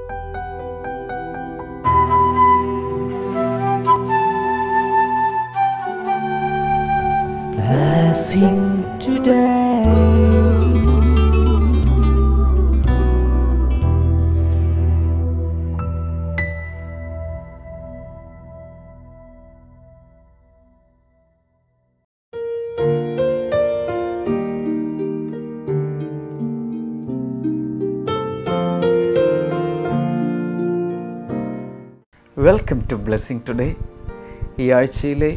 Blessing today. Welcome to blessing today ഈ ആഴ്ചയിലെ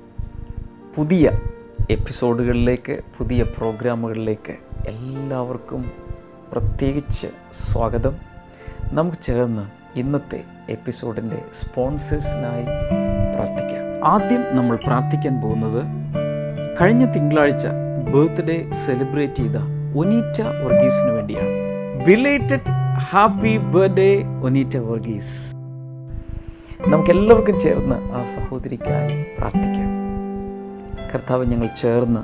പുതിയ എപ്പിസോഡുകളിലേക്ക് പുതിയ പ്രോഗ്രാമുകളിലേക്ക് എല്ലാവർക്കും പ്രത്യേകിച്ച് സ്വാഗതം നമുക്ക് ചേർന്ന് ഇന്നത്തെ എപ്പിസോഡിൻ്റെ സ്പോൺസേഴ്സിനായി പ്രാർത്ഥിക്കാം ആദ്യം നമ്മൾ പ്രാർത്ഥിക്കാൻ പോകുന്നത് കഴിഞ്ഞ തിങ്കളാഴ്ച ബർത്ത്ഡേ സെലിബ്രേറ്റ് ചെയ്ത ഒനീറ്റ വർഗീസിന് വേണ്ടിയാണ് belated happy birthday Onita Varghese നമുക്കെല്ലാവർക്കും ചേർന്ന് ആ സഹോദരിക്കായി പ്രാർത്ഥിക്കാം കർത്താവ് ഞങ്ങൾ ചേർന്ന്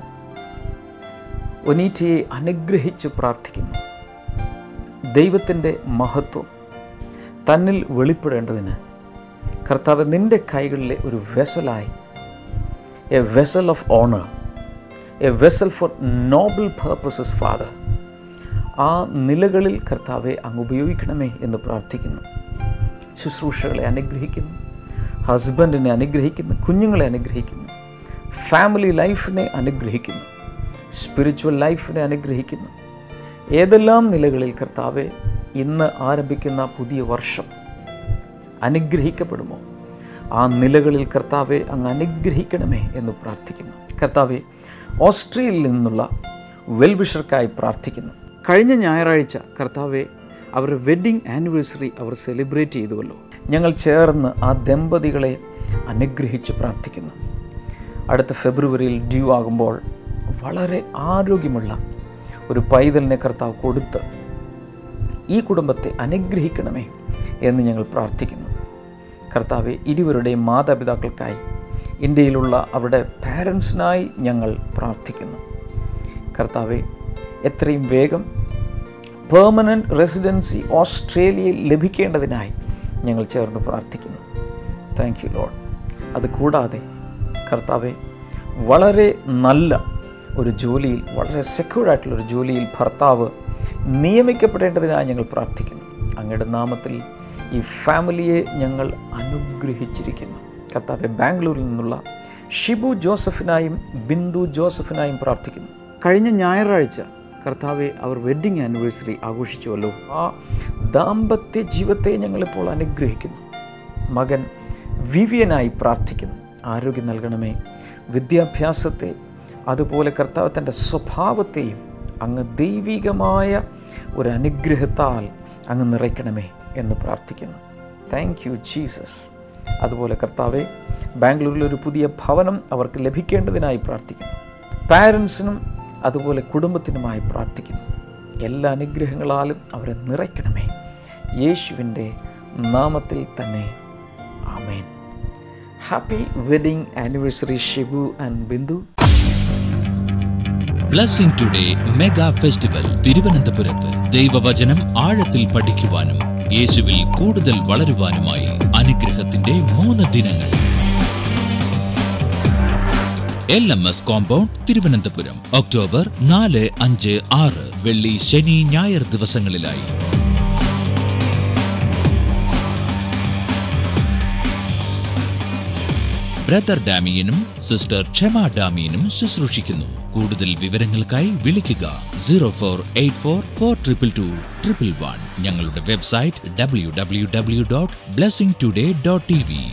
ഒനീറ്റയെ അനുഗ്രഹിച്ച് പ്രാർത്ഥിക്കുന്നു ദൈവത്തിൻ്റെ മഹത്വം തന്നിൽ വെളിപ്പെടേണ്ടതിന് കർത്താവ് നിൻ്റെ കൈകളിലെ ഒരു വെസലായി a vessel of honour a vessel for noble purposes father ആ നിലകളിൽ കർത്താവെ അങ്ങ് ഉപയോഗിക്കണമേ എന്ന് പ്രാർത്ഥിക്കുന്നു ശുശ്രൂഷകളെ അനുഗ്രഹിക്കുന്നു ഹസ്ബൻഡിനെ അനുഗ്രഹിക്കുന്നു കുഞ്ഞുങ്ങളെ അനുഗ്രഹിക്കുന്നു ഫാമിലി ലൈഫിനെ അനുഗ്രഹിക്കുന്നു സ്പിരിച്വൽ ലൈഫിനെ അനുഗ്രഹിക്കുന്നു ഏതെല്ലാം നിലകളിൽ കർത്താവെ ഇന്ന് ആരംഭിക്കുന്ന പുതിയ വർഷം അനുഗ്രഹിക്കപ്പെടുമോ ആ നിലകളിൽ കർത്താവെ അങ്ങ് അനുഗ്രഹിക്കണമേ എന്ന് പ്രാർത്ഥിക്കുന്നു കർത്താവെ ഓസ്ട്രിയയിൽ നിന്നുള്ള വെൽവിഷർക്കായി പ്രാർത്ഥിക്കുന്നു കഴിഞ്ഞ ഞായറാഴ്ച കർത്താവെ അവരുടെ വെഡ്ഡിംഗ് ആനിവേഴ്സറി അവർ സെലിബ്രേറ്റ് ചെയ്തുവല്ലോ ഞങ്ങൾ ചേർന്ന് ആ ദമ്പതികളെ അനുഗ്രഹിച്ച് പ്രാർത്ഥിക്കുന്നു അടുത്ത ഫെബ്രുവരിയിൽ ഡ്യൂ ആകുമ്പോൾ വളരെ ആരോഗ്യമുള്ള ഒരു പൈതലിനെ കർത്താവ് കൊടുത്ത് ഈ കുടുംബത്തെ അനുഗ്രഹിക്കണമേ എന്ന് ഞങ്ങൾ പ്രാർത്ഥിക്കുന്നു കർത്താവെ ഇരുവരുടെയും മാതാപിതാക്കൾക്കായി ഇന്ത്യയിലുള്ള അവരുടെ പാരൻസിനായി ഞങ്ങൾ പ്രാർത്ഥിക്കുന്നു കർത്താവെ എത്രയും വേഗം പെർമനൻറ്റ് റെസിഡൻസി ഓസ്ട്രേലിയയിൽ ലഭിക്കേണ്ടതിനായി ഞങ്ങൾ ചേർന്ന് പ്രാർത്ഥിക്കുന്നു താങ്ക് യു ലോഡ് അത് കൂടാതെ കർത്താവെ വളരെ നല്ല ഒരു ജോലിയിൽ വളരെ സെക്യൂർഡായിട്ടുള്ള ഒരു ജോലിയിൽ ഭർത്താവ് നിയമിക്കപ്പെടേണ്ടതിനായി ഞങ്ങൾ പ്രാർത്ഥിക്കുന്നു അങ്ങയുടെ നാമത്തിൽ ഈ ഫാമിലിയെ ഞങ്ങൾ അനുഗ്രഹിച്ചിരിക്കുന്നു കർത്താവെ ബാംഗ്ലൂരിൽ നിന്നുള്ള ഷിബു ജോസഫിനായും ബിന്ദു ജോസഫിനായും പ്രാർത്ഥിക്കുന്നു കഴിഞ്ഞ ഞായറാഴ്ച കർത്താവെ അവർ വെഡ്ഡിങ് ആനിവേഴ്സറി ആഘോഷിച്ചുവല്ലോ ആ ദാമ്പത്യ ജീവിതത്തെ ഞങ്ങളിപ്പോൾ അനുഗ്രഹിക്കുന്നു മകൻ വിവിയനായി പ്രാർത്ഥിക്കുന്നു ആരോഗ്യം നൽകണമേ വിദ്യാഭ്യാസത്തെ അതുപോലെ കർത്താവ് തൻ്റെ സ്വഭാവത്തെയും അങ്ങ് ദൈവികമായ ഒരു അനുഗ്രഹത്താൽ അങ്ങ് നിറയ്ക്കണമേ എന്ന് പ്രാർത്ഥിക്കുന്നു താങ്ക് യു ജീസസ് അതുപോലെ കർത്താവെ ബാംഗ്ലൂരിൽ ഒരു പുതിയ ഭവനം അവർക്ക് ലഭിക്കേണ്ടതിനായി പ്രാർത്ഥിക്കുന്നു പാരൻസിനും അതുപോലെ കുടുംബത്തിനുമായി പ്രാർത്ഥിക്കുന്നു എല്ലാ അനുഗ്രഹങ്ങളാലും അവരെ നിറയ്ക്കണമേ യേശുവിൻ്റെ നാമത്തിൽ തന്നെ ആമേൻ happy wedding anniversary Shibu and Bindu blessing today mega festival തിരുവനന്തപുരത്ത് ദൈവവചനം ആഴത്തിൽ പഠിക്കുവാനും യേശുവിൽ കൂടുതൽ വളരുവാനുമായി അനുഗ്രഹത്തിന്റെ മൂന്ന് ദിനങ്ങൾ L M S compound Thiruvananthapuram October നാല് അഞ്ച് ആറ് വെള്ളി ശനി ഞായർ ദിവസങ്ങളിലായി ബ്രദർ ഡാമിയനും സിസ്റ്റർ ക്ഷമ ഡാമിയനും ശുശ്രൂഷിക്കുന്നു കൂടുതൽ വിവരങ്ങൾക്കായി വിളിക്കുക zero four eight four four triple two triple one ഞങ്ങളുടെ website W W W dot blessing today dot T V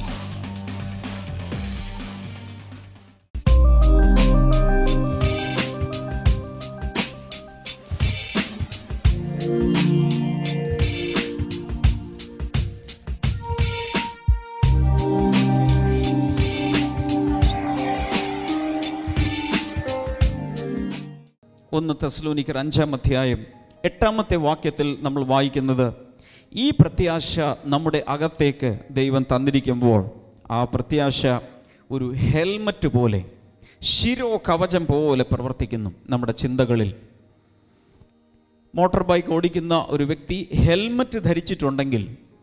ഒന്ന് തെസ്ലോനിക്കർ അഞ്ചാം അധ്യായം എട്ടാമത്തെ വാക്യത്തിൽ നമ്മൾ വായിക്കുന്നത് ഈ പ്രത്യാശ നമ്മുടെ അകത്തേക്ക് ദൈവം തന്നിരിക്കുമ്പോൾ ആ പ്രത്യാശ ഒരു ഹെൽമറ്റ് പോലെ ശിരോ കവചം പോലെ പ്രവർത്തിക്കുന്നു നമ്മുടെ ചിന്തകളിൽ മോട്ടോർ ബൈക്ക് ഓടിക്കുന്ന ഒരു വ്യക്തി ഹെൽമറ്റ് ധരിച്ചിട്ടുണ്ടെങ്കിൽ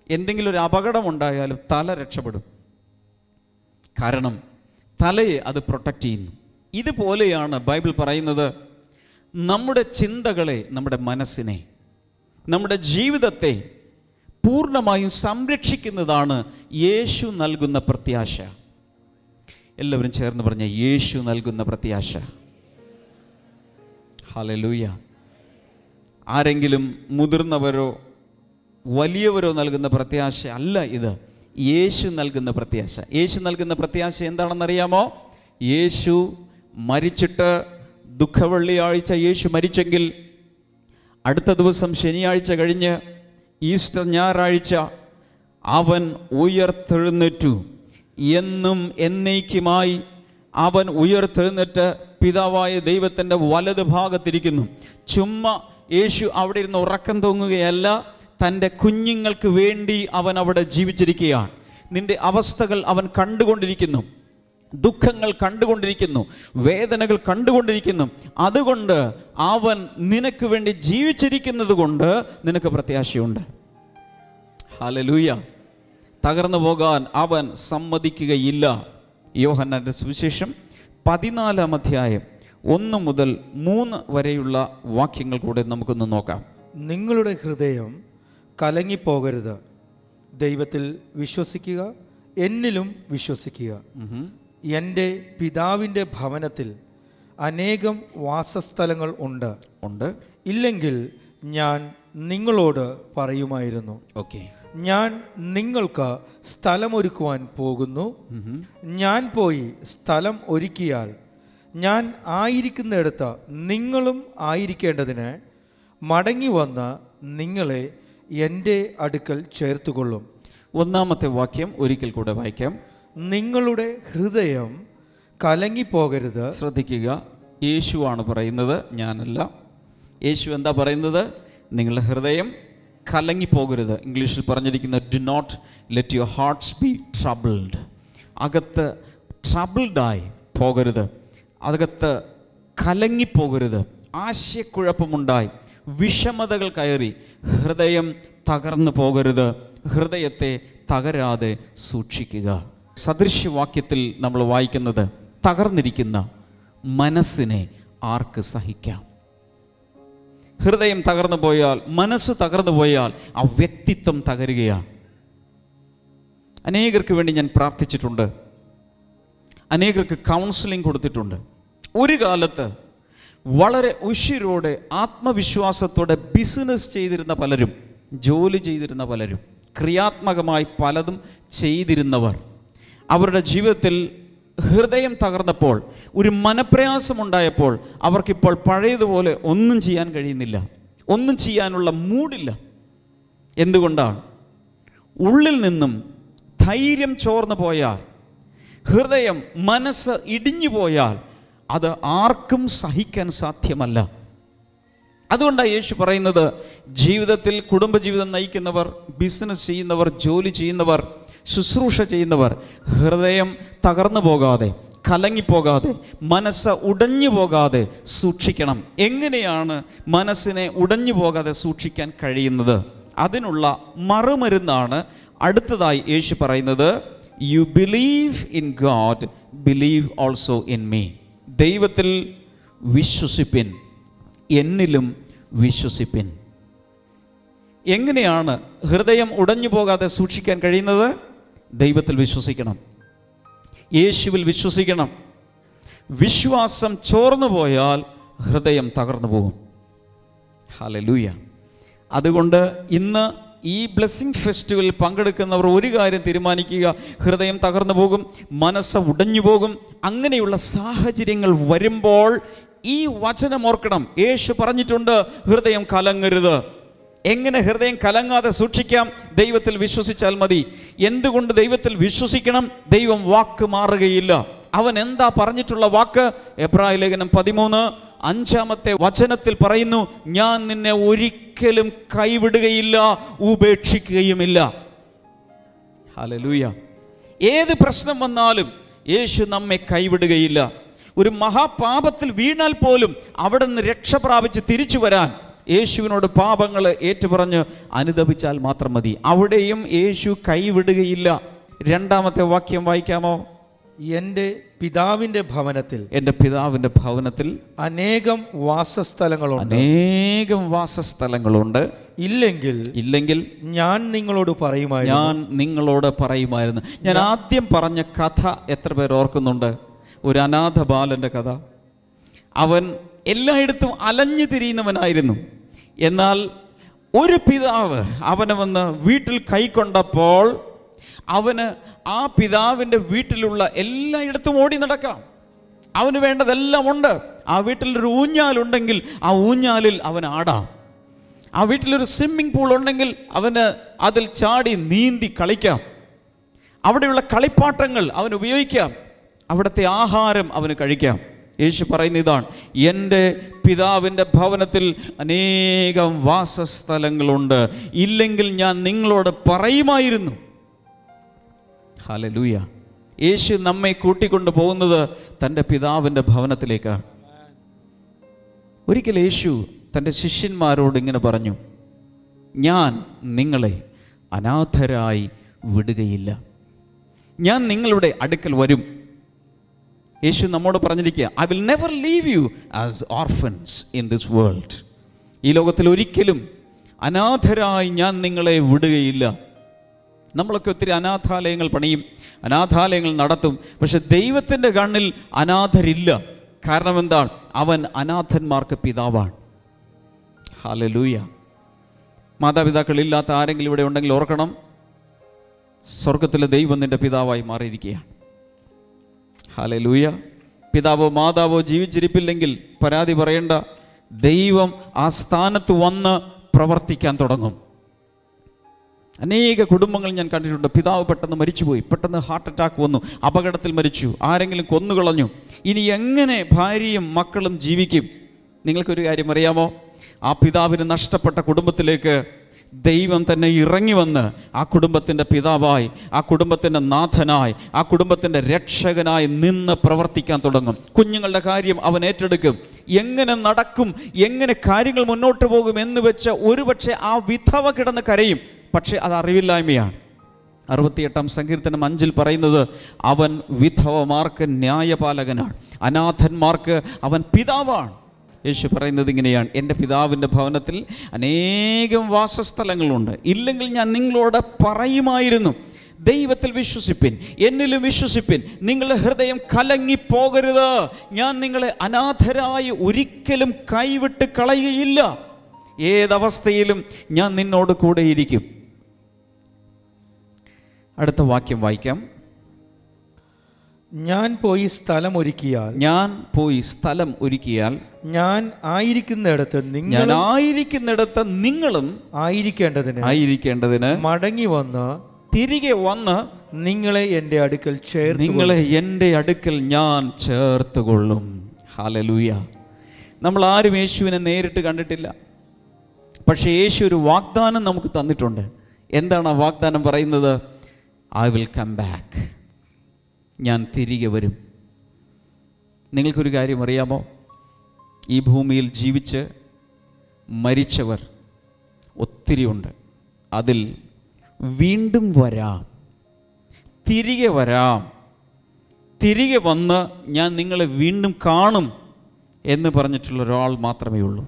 എന്തെങ്കിലും ഒരു അപകടമുണ്ടായാലും തല രക്ഷപ്പെടും കാരണം തലയെ അത് പ്രൊട്ടക്റ്റ് ചെയ്യുന്നു ഇതുപോലെയാണ് ബൈബിൾ പറയുന്നത് നമ്മുടെ ചിന്തകളെ നമ്മുടെ മനസ്സിനെ നമ്മുടെ ജീവിതത്തെ പൂർണ്ണമായും സംരക്ഷിക്കുന്നതാണ് യേശു നൽകുന്ന പ്രത്യാശ എല്ലാവരും ചേർന്ന് പറഞ്ഞ യേശു നൽകുന്ന പ്രത്യാശ ഹലലൂയ ആരെങ്കിലും മുതിർന്നവരോ വലിയവരോ നൽകുന്ന പ്രത്യാശ അല്ല ഇത് യേശു നൽകുന്ന പ്രത്യാശ യേശു നൽകുന്ന പ്രത്യാശ എന്താണെന്നറിയാമോ യേശു മരിച്ചിട്ട് ദുഃഖവെള്ളിയാഴ്ച യേശു മരിച്ചെങ്കിൽ അടുത്ത ദിവസം ശനിയാഴ്ച കഴിഞ്ഞ് ഈസ്റ്റർ ഞായറാഴ്ച അവൻ ഉയർത്തെഴുന്നേറ്റു എന്നും എന്നേക്കുമായി അവൻ ഉയർത്തെഴുന്നേറ്റ് പിതാവായ ദൈവത്തിൻ്റെ വലത് ഭാഗത്തിരിക്കുന്നു ചുമ്മാ യേശു അവിടെ ഇരുന്ന് ഉറക്കം തൂങ്ങുകയല്ല തൻ്റെ കുഞ്ഞുങ്ങൾക്ക് വേണ്ടി അവൻ അവിടെ ജീവിച്ചിരിക്കുകയാണ് നിന്റെ അവസ്ഥകൾ അവൻ കണ്ടുകൊണ്ടിരിക്കുന്നു ദുഃഖങ്ങൾ കണ്ടുകൊണ്ടിരിക്കുന്നു വേദനകൾ കണ്ടുകൊണ്ടിരിക്കുന്നു അതുകൊണ്ട് അവൻ നിനക്ക് വേണ്ടി ജീവിച്ചിരിക്കുന്നത് കൊണ്ട് നിനക്ക് പ്രത്യാശയുണ്ട് ഹാലലൂയ തകർന്നു പോകാൻ അവൻ സമ്മതിക്കുകയില്ല യോഹന്നാന്റെ സുവിശേഷം പതിനാലാം അധ്യായം ഒന്ന് മുതൽ മൂന്ന് വരെയുള്ള വാക്യങ്ങൾ കൂടെ നമുക്കൊന്ന് നോക്കാം നിങ്ങളുടെ ഹൃദയം കലങ്ങിപ്പോകരുത് ദൈവത്തിൽ വിശ്വസിക്കുക എന്നിലും വിശ്വസിക്കുക എൻ്റെ പിതാവിൻ്റെ ഭവനത്തിൽ അനേകം വാസസ്ഥലങ്ങൾ ഉണ്ട് ഉണ്ട് ഇല്ലെങ്കിൽ ഞാൻ നിങ്ങളോട് പറയുമായിരുന്നു ഓക്കെ ഞാൻ നിങ്ങൾക്ക് സ്ഥലമൊരുക്കുവാൻ പോകുന്നു ഞാൻ പോയി സ്ഥലം ഒരുക്കിയാൽ ഞാൻ ആയിരിക്കുന്നിടത്ത് നിങ്ങളും ആയിരിക്കേണ്ടതിന് മടങ്ങി വന്ന് നിങ്ങളെ എൻ്റെ അടുക്കൽ ചേർത്തുകൊള്ളും ഒന്നാമത്തെ വാക്യം ഒരിക്കൽ കൂടെ വായിക്കാം നിങ്ങളുടെ ഹൃദയം കലങ്ങിപ്പോകരുത് ശ്രദ്ധിക്കുക യേശുവാണ് പറയുന്നത് ഞാനല്ല യേശു എന്താ പറയുന്നത് നിങ്ങളുടെ ഹൃദയം കലങ്ങിപ്പോകരുത് ഇംഗ്ലീഷിൽ പറഞ്ഞിരിക്കുന്ന do not let your hearts be troubled അകത്ത് ട്രബിൾഡായി പോകരുത് അകത്ത് കലങ്ങിപ്പോകരുത് ആശയക്കുഴപ്പമുണ്ടായി വിഷമതകൾ കയറി ഹൃദയം തകർന്നു പോകരുത് ഹൃദയത്തെ തകരാതെ സൂക്ഷിക്കുക സദൃശ്യവാക്യത്തിൽ നമ്മൾ വായിക്കുന്നത് തകർന്നിരിക്കുന്ന മനസ്സിനെ ആർക്ക് സഹിക്കാം ഹൃദയം തകർന്നു പോയാൽ മനസ്സ് തകർന്നു പോയാൽ ആ വ്യക്തിത്വം തകരുകയാണ് അനേകർക്ക് വേണ്ടി ഞാൻ പ്രാർത്ഥിച്ചിട്ടുണ്ട് അനേകർക്ക് കൗൺസിലിംഗ് കൊടുത്തിട്ടുണ്ട് ഒരു കാലത്ത് വളരെ ഉഷിരോടെ ആത്മവിശ്വാസത്തോടെ ബിസിനസ് ചെയ്തിരുന്ന പലരും ജോലി ചെയ്തിരുന്ന പലരും ക്രിയാത്മകമായി പലതും ചെയ്തിരുന്നവർ അവരുടെ ജീവിതത്തിൽ ഹൃദയം തകർന്നപ്പോൾ ഒരു മനപ്രയാസമുണ്ടായപ്പോൾ അവർക്കിപ്പോൾ പഴയതുപോലെ ഒന്നും ചെയ്യാൻ കഴിയുന്നില്ല ഒന്നും ചെയ്യാനുള്ള മൂടില്ല എന്തുകൊണ്ടാണ് ഉള്ളിൽ നിന്നും ധൈര്യം ചോർന്നു പോയാൽ ഹൃദയം മനസ്സ് ഇടിഞ്ഞു പോയാൽ അത് ആർക്കും സഹിക്കാൻ സാധ്യമല്ല അതുകൊണ്ടാണ് യേശു പറയുന്നത് ജീവിതത്തിൽ കുടുംബജീവിതം നയിക്കുന്നവർ ബിസിനസ് ചെയ്യുന്നവർ ജോലി ചെയ്യുന്നവർ ശുശ്രൂഷ ചെയ്യുന്നവർ ഹൃദയം തകർന്നു പോകാതെ കലങ്ങിപ്പോകാതെ മനസ്സ് ഉടഞ്ഞു പോകാതെ സൂക്ഷിക്കണം എങ്ങനെയാണ് മനസ്സിനെ ഉടഞ്ഞു പോകാതെ സൂക്ഷിക്കാൻ കഴിയുന്നത് അതിനുള്ള മറുമരുന്നാണ് അടുത്തതായി യേശു പറയുന്നത് you believe in God believe also in me ദൈവത്തിൽ വിശ്വസിപ്പിൻ എന്നിലും വിശ്വസിപ്പിൻ എങ്ങനെയാണ് ഹൃദയം ഉടഞ്ഞു പോകാതെ സൂക്ഷിക്കാൻ കഴിയുന്നത് ദൈവത്തിൽ വിശ്വസിക്കണം യേശുവിൽ വിശ്വസിക്കണം വിശ്വാസം ചോർന്നു പോയാൽ ഹൃദയം തകർന്നു പോകും ഹലലൂയ അതുകൊണ്ട് ഇന്ന് ഈ ബ്ലെസ്സിങ് ഫെസ്റ്റിവൽ പങ്കെടുക്കുന്നവർ ഒരു കാര്യം തീരുമാനിക്കുക ഹൃദയം തകർന്നു പോകും മനസ്സ് ഉടഞ്ഞു പോകും അങ്ങനെയുള്ള സാഹചര്യങ്ങൾ വരുമ്പോൾ ഈ വചനം ഓർക്കണം യേശു പറഞ്ഞിട്ടുണ്ട് ഹൃദയം കലങ്ങരുത് എങ്ങനെ ഹൃദയം കലങ്ങാതെ സൂക്ഷിക്കാം ദൈവത്തിൽ വിശ്വസിച്ചാൽ മതി എന്തുകൊണ്ട് ദൈവത്തിൽ വിശ്വസിക്കണം ദൈവം വാക്ക് മാറുകയില്ല അവൻ എന്താ പറഞ്ഞിട്ടുള്ള വാക്ക് എബ്രായ ലേഖനം പതിമൂന്ന് അഞ്ചാമത്തെ വചനത്തിൽ പറയുന്നു ഞാൻ നിന്നെ ഒരിക്കലും കൈവിടുകയില്ല ഉപേക്ഷിക്കുകയുമില്ല ഹലലൂയ ഏത് പ്രശ്നം വന്നാലും യേശു നമ്മെ കൈവിടുകയില്ല ഒരു മഹാപാപത്തിൽ വീണാൽ പോലും അവിടെ നിന്ന് രക്ഷ പ്രാപിച്ച് തിരിച്ചു വരാൻ യേശുവിനോട് പാപങ്ങൾ ഏറ്റുപറഞ്ഞ് അനുദപിച്ചാൽ മാത്രം മതി അവിടെയും യേശു കൈവിടുകയില്ല രണ്ടാമത്തെ വാക്യം വായിക്കാമോ എൻ്റെ പിതാവിൻ്റെ ഭവനത്തിൽ എൻ്റെ പിതാവിൻ്റെ ഭവനത്തിൽ അനേകം വാസസ്ഥലങ്ങളുണ്ട് അനേകം വാസസ്ഥലങ്ങളുണ്ട് ഇല്ലെങ്കിൽ ഇല്ലെങ്കിൽ ഞാൻ നിങ്ങളോട് പറയുമായിരുന്നു ഞാൻ നിങ്ങളോട് പറയുമായിരുന്നു ഞാൻ ആദ്യം പറഞ്ഞ കഥ എത്ര പേർ ഓർക്കുന്നുണ്ട് ഒരു അനാഥ ബാലൻ്റെ കഥ അവൻ എല്ലായിടത്തും അലഞ്ഞു തിരിയുന്നവനായിരുന്നു എന്നാൽ ഒരു പിതാവ് അവനെ വന്ന് വീട്ടിൽ കൈക്കൊണ്ടപ്പോൾ അവന് ആ പിതാവിൻ്റെ വീട്ടിലുള്ള എല്ലായിടത്തും ഓടി നടക്കാം അവന് വേണ്ടതെല്ലാം ഉണ്ട് ആ വീട്ടിലൊരു ഊഞ്ഞാലുണ്ടെങ്കിൽ ആ ഊഞ്ഞാലിൽ അവൻ ആടാം ആ വീട്ടിലൊരു സ്വിമ്മിംഗ് പൂൾ ഉണ്ടെങ്കിൽ അവന് അതിൽ ചാടി നീന്തി കളിക്കാം അവിടെയുള്ള കളിപ്പാട്ടങ്ങൾ അവൻ ഉപയോഗിക്കാം അവിടുത്തെ ആഹാരം അവന് കഴിക്കാം യേശു പറയുന്ന ഇതാണ് എൻ്റെ പിതാവിൻ്റെ ഭവനത്തിൽ അനേകം വാസസ്ഥലങ്ങളുണ്ട് ഇല്ലെങ്കിൽ ഞാൻ നിങ്ങളോട് പറയുമായിരുന്നു ഹലലൂയ യേശു നമ്മെ കൂട്ടിക്കൊണ്ടു പോകുന്നത് തൻ്റെ പിതാവിൻ്റെ ഭവനത്തിലേക്കാണ് ഒരിക്കൽ യേശു തൻ്റെ ശിഷ്യന്മാരോട് ഇങ്ങനെ പറഞ്ഞു ഞാൻ നിങ്ങളെ അനാഥരായി വിടുകയില്ല ഞാൻ നിങ്ങളുടെ അടുക്കൽ വരും യേശു നമ്മോട് പറഞ്ഞിരിക്കുക I will never leave you as orphans in this world ഈ ലോകത്തിൽ ഒരിക്കലും അനാഥരായി ഞാൻ നിങ്ങളെ വിടുകയില്ല നമ്മളൊക്കെ ഒത്തിരി അനാഥാലയങ്ങൾ പണിയും അനാഥാലയങ്ങൾ നടത്തും പക്ഷെ ദൈവത്തിൻ്റെ കണ്ണിൽ അനാഥരില്ല കാരണം എന്താണ് അവൻ അനാഥന്മാർക്ക് പിതാവാണ് ഹാലലൂയ മാതാപിതാക്കളില്ലാത്ത ആരെങ്കിലും ഇവിടെ ഉണ്ടെങ്കിൽ ഓർക്കണം സ്വർഗത്തിലെ ദൈവം നിന്റെ പിതാവായി മാറിയിരിക്കുകയാണ് ഹാലലൂയ പിതാവോ മാതാവോ ജീവിച്ചിരിപ്പില്ലെങ്കിൽ പരാതി പറയേണ്ട ദൈവം ആ സ്ഥാനത്ത് വന്ന് പ്രവർത്തിക്കാൻ തുടങ്ങും അനേക കുടുംബങ്ങൾ ഞാൻ കണ്ടിട്ടുണ്ട് പിതാവ് പെട്ടെന്ന് മരിച്ചുപോയി പെട്ടെന്ന് ഹാർട്ട് അറ്റാക്ക് വന്നു അപകടത്തിൽ മരിച്ചു ആരെങ്കിലും കൊന്നുകളഞ്ഞു ഇനി എങ്ങനെ ഭാര്യയും മക്കളും ജീവിക്കും നിങ്ങൾക്കൊരു കാര്യം അറിയാമോ ആ പിതാവിന് നഷ്ടപ്പെട്ട കുടുംബത്തിലേക്ക് ദൈവം തന്നെ ഇറങ്ങി വന്ന് ആ കുടുംബത്തിൻ്റെ പിതാവായി ആ കുടുംബത്തിൻ്റെ നാഥനായി ആ കുടുംബത്തിൻ്റെ രക്ഷകനായി നിന്ന് പ്രവർത്തിക്കാൻ തുടങ്ങും കുഞ്ഞുങ്ങളുടെ കാര്യം അവൻ ഏറ്റെടുക്കും എങ്ങനെ നടക്കും എങ്ങനെ കാര്യങ്ങൾ മുന്നോട്ട് പോകും എന്ന് വെച്ച് ഒരുപക്ഷെ ആ വിധവ കിടന്ന് കരയും പക്ഷേ അത് അറിവില്ലായ്മയാണ് അറുപത്തിയെട്ടാം സങ്കീർത്തനം അഞ്ചിൽ പറയുന്നത് അവൻ വിധവമാർക്ക് ന്യായപാലകനാണ് അനാഥന്മാർക്ക് അവൻ പിതാവാണ് യേശു പറയുന്നത് ഇങ്ങനെയാണ് എൻ്റെ പിതാവിൻ്റെ ഭവനത്തിൽ അനേകം വാസസ്ഥലങ്ങളുണ്ട് ഇല്ലെങ്കിൽ ഞാൻ നിങ്ങളോട് പറയുമായിരുന്നു ദൈവത്തിൽ വിശ്വസിപ്പിൻ എന്നിലും വിശ്വസിപ്പിൻ നിങ്ങളുടെ ഹൃദയം കലങ്ങിപ്പോകരുത് ഞാൻ നിങ്ങളെ അനാഥരായി ഒരിക്കലും കൈവിട്ട് കളയുകയില്ല ഏതവസ്ഥയിലും ഞാൻ നിന്നോട് കൂടെയിരിക്കും അടുത്ത വാക്യം വായിക്കാം ഞാൻ പോയി സ്ഥലം ഒരുക്കിയാൽ ഞാൻ പോയി സ്ഥലം ഒരുക്കിയാൽ ഞാൻ ആയിരിക്കുന്നിടത്ത് ഞാൻ നിങ്ങൾ ആയിരിക്കുന്നിടത്ത് നിങ്ങളും ആയിരിക്കേണ്ടതിന് ആയിരിക്കേണ്ടതിന് മടങ്ങി വന്ന് തിരികെ വന്ന് നിങ്ങളെ എൻ്റെ അടുക്കൽ ചേർത്ത് നിങ്ങളെ എൻ്റെ അടുക്കൽ ഞാൻ ചേർത്തുകൊള്ളും ഹാലലൂയ നമ്മൾ ആരും യേശുവിനെ നേരിട്ട് കണ്ടിട്ടില്ല പക്ഷേ യേശു ഒരു വാഗ്ദാനം നമുക്ക് തന്നിട്ടുണ്ട് എന്താണ് ആ വാഗ്ദാനം പറയുന്നത് ഐ വിൽ കം ബാക്ക് ഞാൻ തിരികെ വരും നിങ്ങൾക്കൊരു കാര്യം അറിയാമോ ഈ ഭൂമിയിൽ ജീവിച്ച് മരിച്ചവർ ഒത്തിരിയുണ്ട് അതിൽ വീണ്ടും വരാം തിരികെ വരാം തിരികെ വന്ന് ഞാൻ നിങ്ങളെ വീണ്ടും കാണും എന്ന് പറഞ്ഞിട്ടുള്ള ഒരാൾ മാത്രമേ ഉള്ളൂ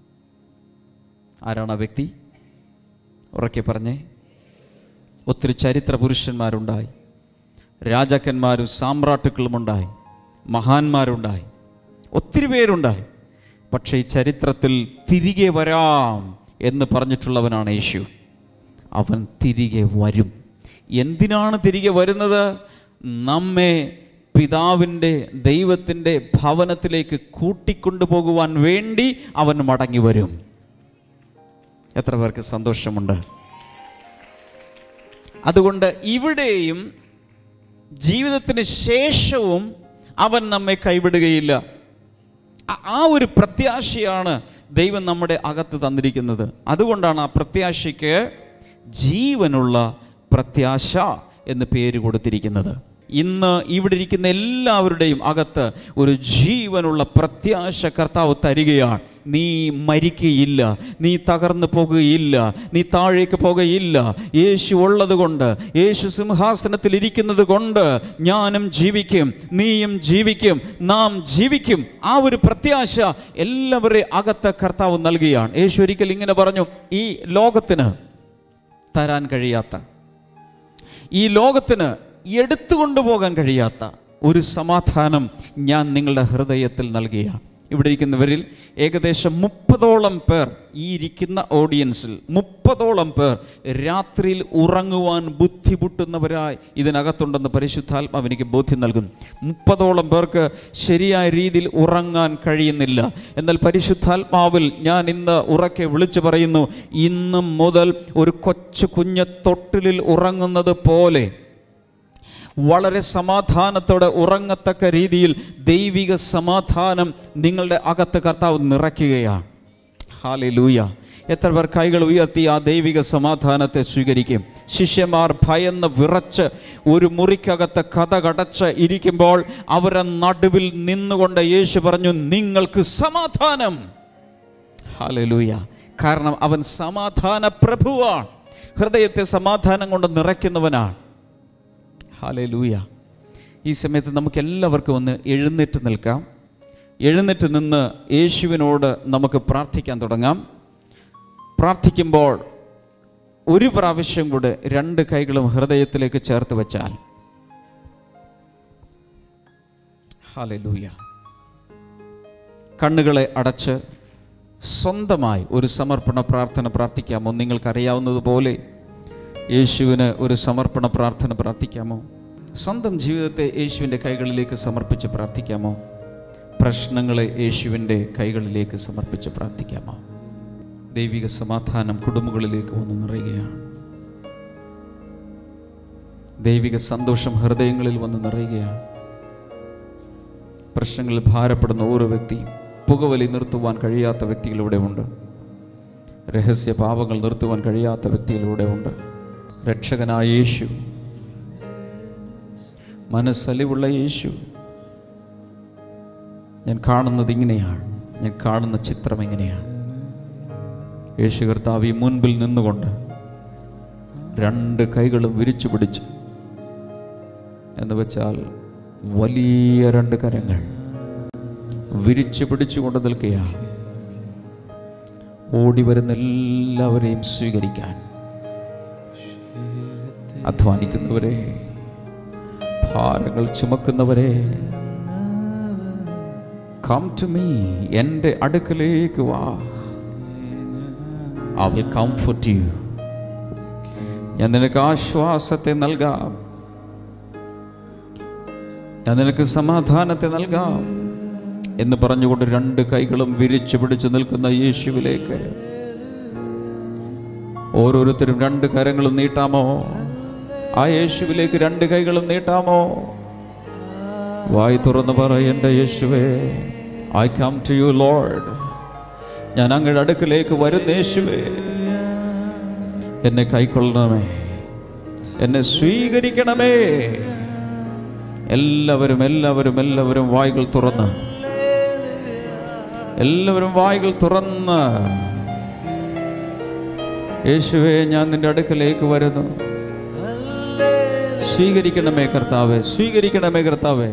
ആരാണ് ആ വ്യക്തി ഉറക്കെ പറഞ്ഞേ ഒത്തിരി ചരിത്ര പുരുഷന്മാരുണ്ടായി രാജാക്കന്മാരും സാമ്രാട്ടുക്കളും ഉണ്ടായി മഹാന്മാരുണ്ടായി ഒത്തിരി പേരുണ്ടായി പക്ഷേ ഈ ചരിത്രത്തിൽ തിരികെ വരാം എന്ന് പറഞ്ഞിട്ടുള്ളവനാണ് യേശു അവൻ തിരികെ വരും എന്തിനാണ് തിരികെ വരുന്നത് നമ്മെ പിതാവിൻ്റെ ദൈവത്തിൻ്റെ ഭവനത്തിലേക്ക് കൂട്ടിക്കൊണ്ടുപോകുവാൻ വേണ്ടി അവൻ മടങ്ങി വരും എത്ര പേർക്ക് സന്തോഷമുണ്ട് അതുകൊണ്ട് ഇവിടെയും ജീവിതത്തിന് ശേഷവും അവൻ നമ്മെ കൈവിടുകയില്ല ആ- ആ ഒരു പ്രത്യാശയാണ് ദൈവം നമ്മുടെ അകത്ത് തന്നിരിക്കുന്നത് അതുകൊണ്ടാണ് ആ പ്രത്യാശയ്ക്ക് ജീവനുള്ള പ്രത്യാശ എന്ന് പേര് കൊടുത്തിരിക്കുന്നത് ഇന്ന് ഇവിടെ ഇരിക്കുന്ന എല്ലാവരുടെയും അകത്ത് ഒരു ജീവനുള്ള പ്രത്യാശ കർത്താവ് തരികയാണ് നീ മരിക്കുകയില്ല നീ തകർന്നു പോകുകയില്ല നീ താഴേക്ക് പോകുകയില്ല യേശു ഉള്ളത് കൊണ്ട് യേശു സിംഹാസനത്തിൽ ഇരിക്കുന്നത് കൊണ്ട് ഞാനും ജീവിക്കും നീയും ജീവിക്കും നാം ജീവിക്കും ആ ഒരു പ്രത്യാശ എല്ലാവരുടെയും അകത്ത് കർത്താവ് നൽകുകയാണ് യേശു ഒരിക്കൽ ഇങ്ങനെ പറഞ്ഞു ഈ ലോകത്തിന് തരാൻ കഴിയാത്ത ഈ ലോകത്തിന് എടുത്തുകൊണ്ടു പോകാൻ കഴിയാത്ത ഒരു സമാധാനം ഞാൻ നിങ്ങളുടെ ഹൃദയത്തിൽ നൽകുകയാണ് ഇവിടെ ഇരിക്കുന്നവരിൽ ഏകദേശം മുപ്പതോളം പേർ ഈ ഇരിക്കുന്ന ഓഡിയൻസിൽ മുപ്പതോളം പേർ രാത്രിയിൽ ഉറങ്ങുവാൻ ബുദ്ധിമുട്ടുന്നവരായി ഇതിനകത്തുണ്ടെന്ന് പരിശുദ്ധാത്മാവ് എനിക്ക് ബോധ്യം നൽകുന്നു മുപ്പതോളം പേർക്ക് ശരിയായ രീതിയിൽ ഉറങ്ങാൻ കഴിയുന്നില്ല എന്നാൽ പരിശുദ്ധാത്മാവിൽ ഞാൻ ഇന്ന് ഉറക്കെ വിളിച്ചു പറയുന്നു ഇന്ന് മുതൽ ഒരു കൊച്ചു കുഞ്ഞ് തൊട്ടിലിൽ ഉറങ്ങുന്നത് പോലെ വളരെ സമാധാനത്തോടെ ഉറങ്ങത്തക്ക രീതിയിൽ ദൈവിക സമാധാനം നിങ്ങളുടെ അകത്ത് കർത്താവ് നിറയ്ക്കുകയാണ് ഹാലി ലൂയ എത്ര പേർ കൈകൾ ഉയർത്തി ആ ദൈവിക സമാധാനത്തെ സ്വീകരിക്കും ശിഷ്യന്മാർ ഭയന്ന് വിറച്ച് ഒരു മുറിക്കകത്ത് കഥ കടച്ച് ഇരിക്കുമ്പോൾ അവരെ നടുവിൽ നിന്നുകൊണ്ട് യേശു പറഞ്ഞു നിങ്ങൾക്ക് സമാധാനം ഹാലലൂയ കാരണം അവൻ സമാധാന പ്രഭുവാണ് ഹൃദയത്തെ സമാധാനം കൊണ്ട് നിറയ്ക്കുന്നവനാണ് ഹാലലൂയ ഈ സമയത്ത് നമുക്ക് എല്ലാവർക്കും ഒന്ന് എഴുന്നേറ്റ് നിൽക്കാം എഴുന്നേറ്റ് നിന്ന് യേശുവിനോട് നമുക്ക് പ്രാർത്ഥിക്കാൻ തുടങ്ങാം പ്രാർത്ഥിക്കുമ്പോൾ ഒരു പ്രാവശ്യം കൂടെ രണ്ട് കൈകളും ഹൃദയത്തിലേക്ക് ചേർത്ത് വെച്ചാൽ ഹാലലൂയ കണ്ണുകളെ അടച്ച് സ്വന്തമായി ഒരു സമർപ്പണ പ്രാർത്ഥന പ്രാർത്ഥിക്കാമോ നിങ്ങൾക്കറിയാവുന്നതുപോലെ യേശുവിന് ഒരു സമർപ്പണ പ്രാർത്ഥന പ്രാർത്ഥിക്കാമോ സ്വന്തം ജീവിതത്തെ യേശുവിൻ്റെ കൈകളിലേക്ക് സമർപ്പിച്ച് പ്രാർത്ഥിക്കാമോ പ്രശ്നങ്ങളെ യേശുവിൻ്റെ കൈകളിലേക്ക് സമർപ്പിച്ച് പ്രാർത്ഥിക്കാമോ ദൈവിക സമാധാനം കുടുംബങ്ങളിലേക്ക് വന്ന് നിറയുകയാണ് ദൈവിക സന്തോഷം ഹൃദയങ്ങളിൽ വന്ന് നിറയുകയാണ് പ്രശ്നങ്ങളിൽ ഭാരപ്പെടുന്ന ഓരോ വ്യക്തിയും പുകവലി നിർത്തുവാൻ കഴിയാത്ത വ്യക്തികൾ ഇവിടെ ഉണ്ട് രഹസ്യ പാപങ്ങൾ നിർത്തുവാൻ കഴിയാത്ത വ്യക്തികൾ ഇവിടെ ഉണ്ട് രക്ഷകനായ യേശു മനസ്സലിവുള്ള യേശു ഞാൻ കാണുന്നത് ഇങ്ങനെയാണ് ഞാൻ കാണുന്ന ചിത്രം എങ്ങനെയാണ് യേശു കർത്താവ് ഈ മുൻപിൽ നിന്നുകൊണ്ട് രണ്ട് കൈകളും വിരിച്ചു പിടിച്ച് എന്ന് വെച്ചാൽ വലിയ രണ്ട് കരങ്ങൾ വിരിച്ചു പിടിച്ചുകൊണ്ട് നിൽക്കുകയാണ് ഓടി വരുന്ന എല്ലാവരെയും സ്വീകരിക്കാൻ അധ്വാനിക്കുന്നവരെ ഭാരങ്ങൾ ചുമക്കുന്നവരെ കം ടു മീ എൻ്റെ അടുക്കലേക്ക് വാ ഐ വിൽ കംഫർട്ട് യു ഞാൻ നിനക്ക് ആശ്വാസത്തെ നൽകാം ഞാൻ നിനക്ക് സമാധാനത്തെ നൽകാം എന്ന് പറഞ്ഞുകൊണ്ട് രണ്ട് കൈകളും വിരിച്ചു പിടിച്ചു നിൽക്കുന്ന യേശുവിലേക്ക് ഓരോരുത്തരും രണ്ട് കരങ്ങളും നീട്ടാമോ ആ യേശുവിലേക്ക് രണ്ട് കൈകളും നീട്ടാമോ വായി തുറന്ന് പറ എൻ്റെ യേശുവേ I come to you Lord ഞാൻ അങ്ങയുടെ അടുക്കിലേക്ക് വരുന്ന യേശുവേ എന്നെ കൈക്കൊള്ളണമേ എന്നെ സ്വീകരിക്കണമേ എല്ലാവരും എല്ലാവരും എല്ലാവരും വായികൾ തുറന്ന് എല്ലാവരും വായികൾ തുറന്ന് യേശുവേ ഞാൻ നിന്റെ അടുക്കലേക്ക് വരുന്നു സ്വീകരിക്കണമേ കർത്താവേ സ്വീകരിക്കണമേ കർത്താവേ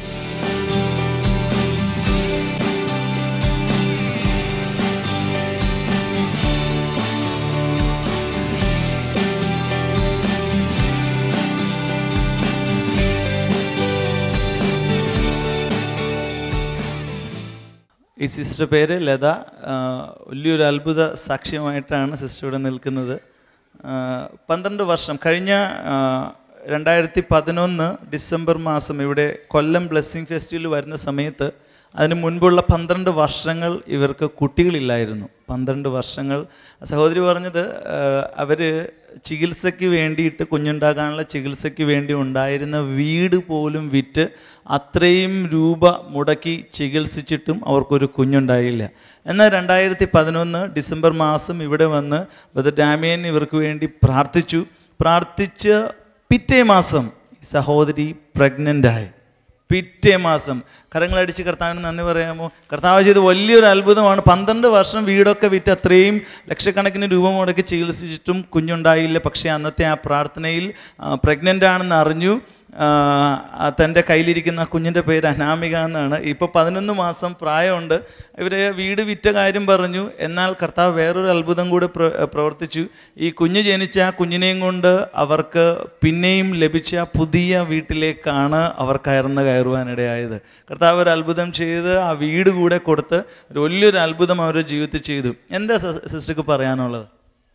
ഈ സിസ്റ്റർ പേര് ലത ആ, വലിയൊരു അത്ഭുത സാക്ഷ്യമായിട്ടാണ് സിസ്റ്റർ ഇവിടെ നിൽക്കുന്നത് ആ, പന്ത്രണ്ട് വർഷം കഴിഞ്ഞ ആ, രണ്ടായിരത്തി പതിനൊന്ന് ഡിസംബർ മാസം ഇവിടെ കൊല്ലം ബ്ലെസ്സിങ് ഫെസ്റ്റിവൽ വരുന്ന സമയത്ത് അതിന് മുൻപുള്ള പന്ത്രണ്ട് വർഷങ്ങൾ ഇവർക്ക് കുട്ടികളില്ലായിരുന്നു പന്ത്രണ്ട് വർഷങ്ങൾ സഹോദരി പറഞ്ഞത് അവർ ചികിത്സയ്ക്ക് വേണ്ടിയിട്ട് കുഞ്ഞുണ്ടാകാനുള്ള ചികിത്സയ്ക്ക് വേണ്ടി ഉണ്ടായിരുന്ന വീട് പോലും വിറ്റ് അത്രയും രൂപ മുടക്കി ചികിത്സിച്ചിട്ടും അവർക്കൊരു കുഞ്ഞുണ്ടായില്ല എന്നാൽ രണ്ടായിരത്തി പതിനൊന്ന് ഡിസംബർ മാസം ഇവിടെ വന്ന് ബദർ ഡാമിയൻ ഇവർക്ക് വേണ്ടി പ്രാർത്ഥിച്ചു പ്രാർത്ഥിച്ച് പിറ്റേ മാസം സഹോദരി pregnant ആയി പിറ്റേ മാസം കരങ്ങളടിച്ച് കർത്താവിന് നന്ദി പറയാമോ കർത്താവ് ചെയ്ത് വലിയൊരു അത്ഭുതമാണ് പന്ത്രണ്ട് വർഷം വീടൊക്കെ വിറ്റ് അത്രയും ലക്ഷക്കണക്കിന് രൂപ മുടക്കി ചികിത്സിച്ചിട്ടും കുഞ്ഞുണ്ടായില്ല പക്ഷേ അന്നത്തെ ആ പ്രാർത്ഥനയിൽ പ്രഗ്നൻ്റ് ആണെന്ന് അറിഞ്ഞു ആ, ആ തൻ്റെ കയ്യിലിരിക്കുന്ന ആ കുഞ്ഞിൻ്റെ പേര് അനാമിക എന്നാണ് ഇപ്പോൾ പതിനൊന്ന് മാസം പ്രായമുണ്ട് ഇവർ വീട് വിറ്റ കാര്യം പറഞ്ഞു എന്നാൽ കർത്താവ് വേറൊരു അത്ഭുതം കൂടെ പ്ര പ്രവർത്തിച്ചു ഈ കുഞ്ഞ് ജനിച്ച ആ കുഞ്ഞിനെയും കൊണ്ട് അവർക്ക് പിന്നെയും ലഭിച്ച പുതിയ വീട്ടിലേക്കാണ് അവർ കയറുന്ന കയറുവാനിടയായത് കർത്താവ് ഒരു അത്ഭുതം ചെയ്ത് ആ വീട് കൂടെ കൊടുത്ത് ഒരു വലിയൊരു അത്ഭുതം അവരുടെ ജീവിതത്തിൽ ചെയ്തു എന്താ സിസ്റ്റർക്ക് പറയാനുള്ളത്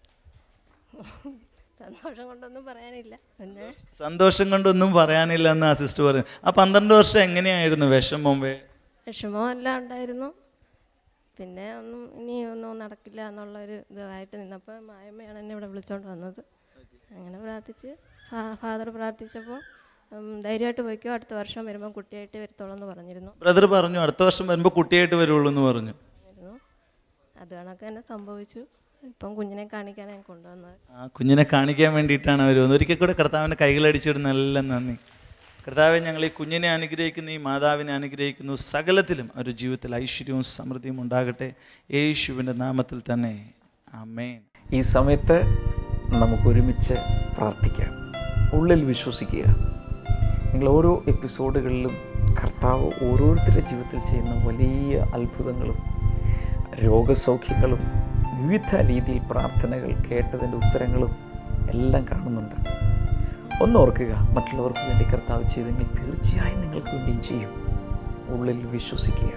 സന്തോഷം കൊണ്ടൊന്നും പറയാനില്ല പിന്നെ സന്തോഷം കൊണ്ടൊന്നും പറയാനില്ല എന്ന് ആ സിസ്റ്റർ പറഞ്ഞു ആ പന്ത്രണ്ട് വർഷം എങ്ങനെയായിരുന്നു വിഷമം വേ വിഷമമെല്ലാം ഉണ്ടായിരുന്നു പിന്നെ ഒന്നും ഇനി ഒന്നും നടക്കില്ല എന്നുള്ളൊരു ഇതായിട്ട് നിന്നപ്പോൾ മായമ്മയാണ് എന്നെ ഇവിടെ വിളിച്ചോണ്ട് വന്നത് അങ്ങനെ പ്രാർത്ഥിച്ച് ഫാദർ പ്രാർത്ഥിച്ചപ്പോൾ ഉം, ധൈര്യമായിട്ട് പോയിക്കോ അടുത്ത വർഷം വരുമ്പോൾ കുട്ടിയായിട്ട് വരത്തോളൂ എന്ന് പറഞ്ഞിരുന്നു ബ്രദർ പറഞ്ഞു അടുത്ത വർഷം വരുമ്പോൾ കുട്ടിയായിട്ട് വരുള്ളൂ എന്ന് പറഞ്ഞു ആയിരുന്നു. അത് കണക്ക് തന്നെ സംഭവിച്ചു ഇപ്പം കുഞ്ഞിനെ കാണിക്കാനാണ് ഞാൻ കൊണ്ടുവന്നത് ആ കുഞ്ഞിനെ കാണിക്കാൻ വേണ്ടിയിട്ടാണ് അവർ വന്നത് ഒരിക്കൽ കൂടെ കർത്താവിൻ്റെ കൈകളടിച്ചിടുന്ന എല്ലാം നന്ദി കർത്താവെ ഞങ്ങൾ ഈ കുഞ്ഞിനെ അനുഗ്രഹിക്കുന്നു ഈ മാതാവിനെ അനുഗ്രഹിക്കുന്നു സകലത്തിലും ഒരു ജീവിതത്തിൽ ഐശ്വര്യവും സമൃദ്ധിയും ഉണ്ടാകട്ടെ യേശുവിൻ്റെ നാമത്തിൽ തന്നെ ആമേൻ ഈ സമയത്ത് നമുക്ക് ഒരുമിച്ച് പ്രാർത്ഥിക്കാം ഉള്ളിൽ വിശ്വസിക്കുക നിങ്ങൾ ഓരോ എപ്പിസോഡുകളിലും കർത്താവ് ഓരോരുത്തരുടെ ജീവിതത്തിൽ ചെയ്യുന്ന വലിയ അത്ഭുതങ്ങളും രോഗസൗഖ്യങ്ങളും വിവിധ രീതിയിൽ പ്രാർത്ഥനകൾ കേട്ടതിൻ്റെ ഉത്തരങ്ങളും എല്ലാം കാണുന്നുണ്ട് ഒന്ന് ഓർക്കുക മറ്റുള്ളവർക്ക് വേണ്ടി കർത്താവ് ചെയ്തെങ്കിൽ തീർച്ചയായും നിങ്ങൾക്ക് വേണ്ടിയും ചെയ്യും ഉള്ളിൽ വിശ്വസിക്കുക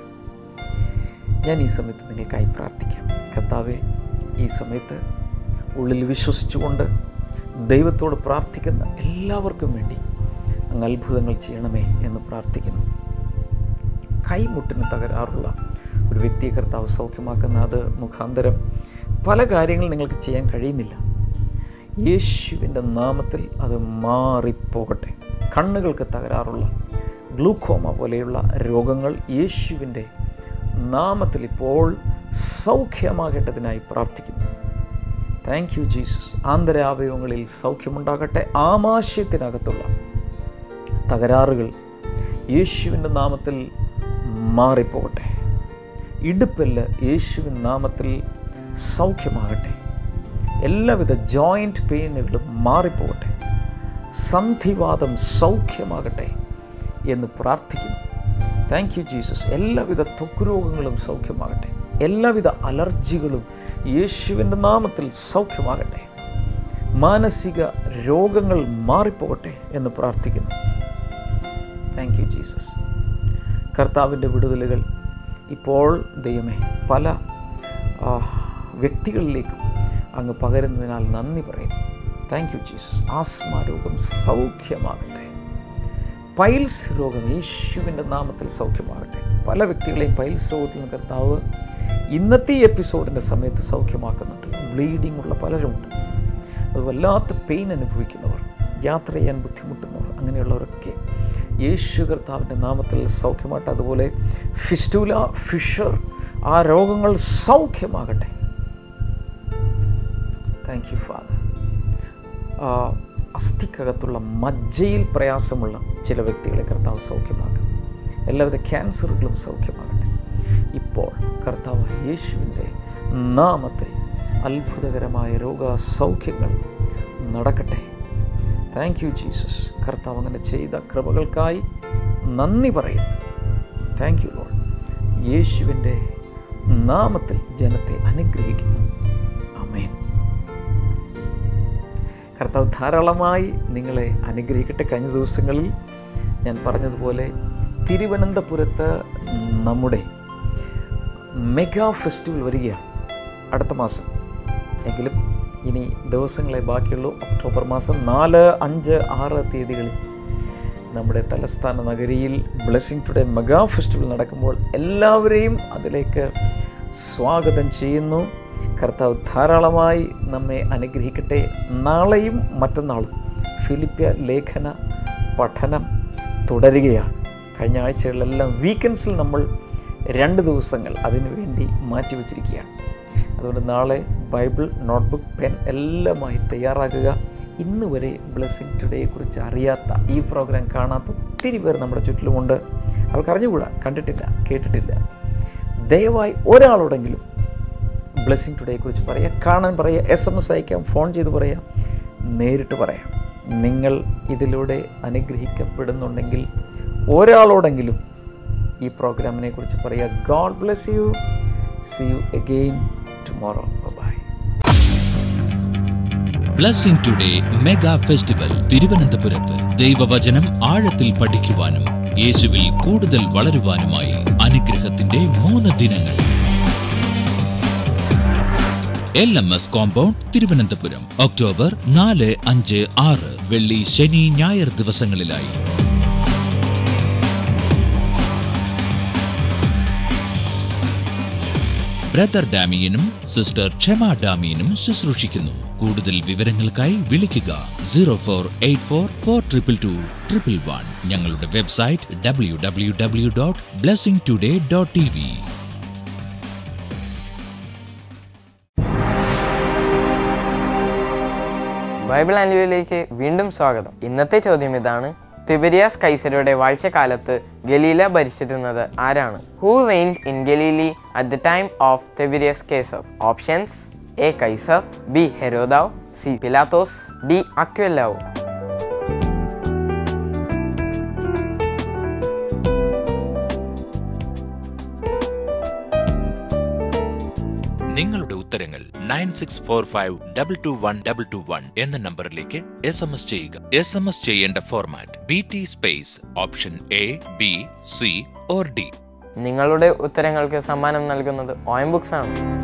ഞാൻ ഈ സമയത്ത് നിങ്ങൾക്കായി പ്രാർത്ഥിക്കാം കർത്താവെ ഈ സമയത്ത് ഉള്ളിൽ വിശ്വസിച്ചുകൊണ്ട് ദൈവത്തോട് പ്രാർത്ഥിക്കുന്ന എല്ലാവർക്കും വേണ്ടി അങ്ങ് അത്ഭുതങ്ങൾ ചെയ്യണമേ എന്ന് പ്രാർത്ഥിക്കുന്നു കൈമുട്ടിന് തകരാറുള്ള ഒരു വ്യക്തിയെ കർത്താവ് സൗഖ്യമാക്കുന്ന അത് മുഖാന്തരം പല കാര്യങ്ങളും നിങ്ങൾക്ക് ചെയ്യാൻ കഴിയുന്നില്ല യേശുവിൻ്റെ നാമത്തിൽ അത് മാറിപ്പോകട്ടെ കണ്ണുകൾക്ക് തകരാറുള്ള ഗ്ലൂക്കോമ പോലെയുള്ള രോഗങ്ങൾ യേശുവിൻ്റെ നാമത്തിൽ ഇപ്പോൾ സൗഖ്യമാകേണ്ടതിനായി പ്രാർത്ഥിക്കുന്നു താങ്ക് യു ജീസസ് ആന്തരാവയവങ്ങളിൽ സൗഖ്യമുണ്ടാകട്ടെ ആമാശയത്തിനകത്തുള്ള തകരാറുകൾ യേശുവിൻ്റെ നാമത്തിൽ മാറിപ്പോകട്ടെ ഇടുപ്പെല്ല് യേശുവിൻ നാമത്തിൽ സൗഖ്യമാകട്ടെ എല്ലാവിധ ജോയിൻറ്റ് പെയിനുകളും മാറിപ്പോകട്ടെ സന്ധിവാദം സൗഖ്യമാകട്ടെ എന്ന് പ്രാർത്ഥിക്കുന്നു താങ്ക് യു ജീസസ് എല്ലാവിധ ത്വക്ക് രോഗങ്ങളും സൗഖ്യമാകട്ടെ എല്ലാവിധ അലർജികളും യേശുവിൻ്റെ നാമത്തിൽ സൗഖ്യമാകട്ടെ മാനസിക രോഗങ്ങൾ മാറിപ്പോകട്ടെ എന്ന് പ്രാർത്ഥിക്കുന്നു താങ്ക് യു ജീസസ് കർത്താവിൻ്റെ വിടുതലുകൾ ഇപ്പോൾ ദൈവമേ പല ആ, വ്യക്തികളിലേക്കും അങ്ങ് പകരുന്നതിനാൽ നന്ദി പറയുന്നു താങ്ക് യു ജീസസ് ആസ്മ രോഗം സൗഖ്യമാകട്ടെ പൈൽസ് രോഗം യേശുവിൻ്റെ നാമത്തിൽ സൗഖ്യമാകട്ടെ പല വ്യക്തികളെയും പൈൽസ് രോഗത്തിൽ നിന്ന് കർത്താവ് ഇന്നത്തെ ഈ എപ്പിസോഡിൻ്റെ സമയത്ത് സൗഖ്യമാക്കുന്നുണ്ട് ബ്ലീഡിംഗ് ഉള്ള പലരുമുണ്ട് അത് വല്ലാത്ത പെയിൻ അനുഭവിക്കുന്നവർ യാത്ര ചെയ്യാൻ ബുദ്ധിമുട്ടുന്നവർ അങ്ങനെയുള്ളവരൊക്കെ യേശു കർത്താവിൻ്റെ നാമത്തിൽ സൗഖ്യമാട്ടെ അതുപോലെ ഫിസ്റ്റൂല ഫിഷർ ആ രോഗങ്ങൾ സൗഖ്യമാകട്ടെ താങ്ക് യു ഫാദർ അസ്ഥിക്കകത്തുള്ള മജ്ജയിൽ പ്രയാസമുള്ള ചില വ്യക്തികളെ കർത്താവ് സൗഖ്യമാക്കും എല്ലാവിധ ക്യാൻസറുകളും സൗഖ്യമാകട്ടെ ഇപ്പോൾ കർത്താവ് യേശുവിൻ്റെ നാമത്തിൽ അത്ഭുതകരമായ രോഗസൗഖ്യങ്ങൾ നടക്കട്ടെ താങ്ക് യു ജീസസ് കർത്താവ് അങ്ങനെ ചെയ്ത കൃപകൾക്കായി നന്ദി പറയുന്നു താങ്ക് യു ലോഡ് യേശുവിൻ്റെ നാമത്തിൽ ജനത്തെ അനുഗ്രഹിക്കുന്നു അമേൻ കർത്താവ് ധാരാളമായി നിങ്ങളെ അനുഗ്രഹിക്കട്ടെ കഴിഞ്ഞ ദിവസങ്ങളിൽ ഞാൻ പറഞ്ഞതുപോലെ തിരുവനന്തപുരത്ത് നമ്മുടെ മെഗാ ഫെസ്റ്റിവൽ വരികയാണ് അടുത്ത മാസം എങ്കിലും ഇനി ദിവസങ്ങളെ ബാക്കിയുള്ളൂ ഒക്ടോബർ മാസം നാല് അഞ്ച് ആറ് തീയതികളിൽ നമ്മുടെ തലസ്ഥാന നഗരിയിൽ ബ്ലെസ്സിങ് ടുഡേ മെഗാ ഫെസ്റ്റിവൽ നടക്കുമ്പോൾ എല്ലാവരെയും അതിലേക്ക് സ്വാഗതം ചെയ്യുന്നു കർത്താവ് ധാരാളമായി നമ്മെ അനുഗ്രഹിക്കട്ടെ നാളെയും മറ്റന്നാളും ഫിലിപ്പ്യ ലേഖന പഠനം തുടരുകയാണ് കഴിഞ്ഞ ആഴ്ചകളിലെല്ലാം വീക്കെൻഡ്സിൽ നമ്മൾ രണ്ട് ദിവസങ്ങൾ അതിനുവേണ്ടി മാറ്റിവെച്ചിരിക്കുകയാണ് അതുകൊണ്ട് നാളെ ബൈബിൾ നോട്ട്ബുക്ക് പെൻ എല്ലാമായി തയ്യാറാക്കുക ഇന്ന് വരെ ബ്ലെസ്സിങ് ടുഡേയെക്കുറിച്ച് അറിയാത്ത ഈ പ്രോഗ്രാം കാണാത്ത ഒത്തിരി പേർ നമ്മുടെ ചുറ്റിലുമുണ്ട് അവർക്ക് അറിഞ്ഞുകൂടാ കണ്ടിട്ടില്ല കേട്ടിട്ടില്ല ദയവായി ഒരാളോടെങ്കിലും ബ്ലെസ്സിങ് ടുഡേയെക്കുറിച്ച് പറയുക കാണാൻ പറയുക എസ് എം എസ് അയക്കാം ഫോൺ ചെയ്ത് പറയാം നേരിട്ട് പറയാം നിങ്ങൾ ഇതിലൂടെ അനുഗ്രഹിക്കപ്പെടുന്നുണ്ടെങ്കിൽ ഒരാളോടെങ്കിലും ഈ പ്രോഗ്രാമിനെ കുറിച്ച് പറയുക God bless you see you again tomorrow bye blessing today mega festival തിരുവനന്തപുരത്ത് ദൈവവചനം ആഴത്തിൽ പഠിക്കുവാനും യേശുവിൽ കൂടുതൽ വളരുവാനുമായി അനുഗ്രഹത്തിന്റെ മൂന്ന് ദിനങ്ങൾ L M S compound Thiruvananthapuram October നാല് അഞ്ച് ആറ് വെള്ളി ശനി ഞായർ ദിവസങ്ങളിലായി ബ്രദർ ഡാമിയനും സിസ്റ്റർ ക്ഷമ ഡാമിയനും ശുശ്രൂഷിക്കുന്നു കൂടുതൽ വിവരങ്ങൾക്കായി വിളിക്കുക zero four eight four four triple two triple one ഞങ്ങളുടെ website W W W dot blessing today dot T V bible ആൻഡ്യുവിലേക്ക് വീണ്ടും സ്വാഗതം ഇന്നത്തെ ചോദ്യം ഇതാണ് തിബരിയാസ് കൈസരുടെ വാഴ്ചക്കാലത്ത് ഗലീല ഭരിച്ചിരുന്നത് ആരാണ് who reigned in Galilee at the time of Tiberius Caesar options A കൈസർ ബി ഹെരോദാവ് സി പിലാത്തോസ് ഡി അക്വല്ലാവ് നിങ്ങളുടെ ഉത്തരങ്ങൾ nine six four five double two one double two one എന്ന നമ്പറിലേക്ക് എസ് എം എസ് ചെയ്യുക എസ് എം എസ് ചെയ്യേണ്ട format B T space option A B C or D നിങ്ങളുടെ ഉത്തരങ്ങൾക്ക് സമ്മാനം നൽകുന്നത് ഓയം ബുക്സ് ആണ്